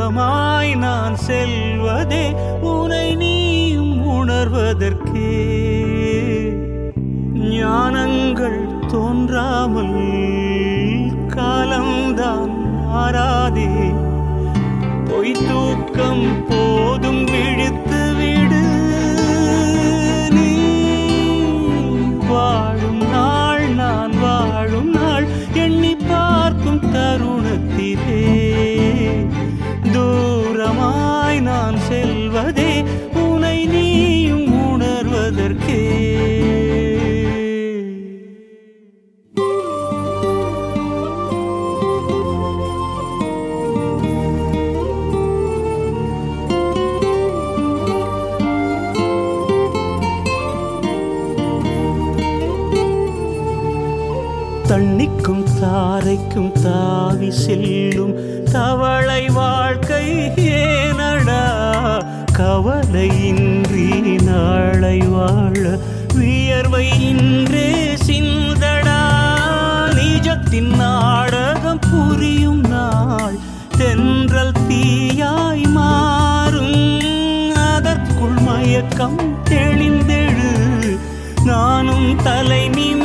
தூரமாய் நான் செல்வதே உனை நீயும் உணர்வதற்கே ஞானங்கள் தோன்றாமல் காலம்தான் மாறாதே பொய் தூக்கம் போதும் விழித்து விடு நீ வாழும் நாள் நான் வாழும் நாள் எண்ணி பார்க்கும் தருணத்திலே தூரமாய் நான் செல்வதே உனை நீயும் உணர்வதற்கே தண்ணிக்கும் தாரைக்கும் தாவி செல்லும் தவளை வாழ்க்கை ஏனடா கவலையின்றி நாளை வாழ வியர்வை இன்றே சிந்தடா நிஜத்தின் நாடகம் புரியும் நாள் தென்றல் தீயாய் மாறும் அதற்குள் மயக்கம் தெளிந்தெழு நானும் தலை நிமிர்ந்து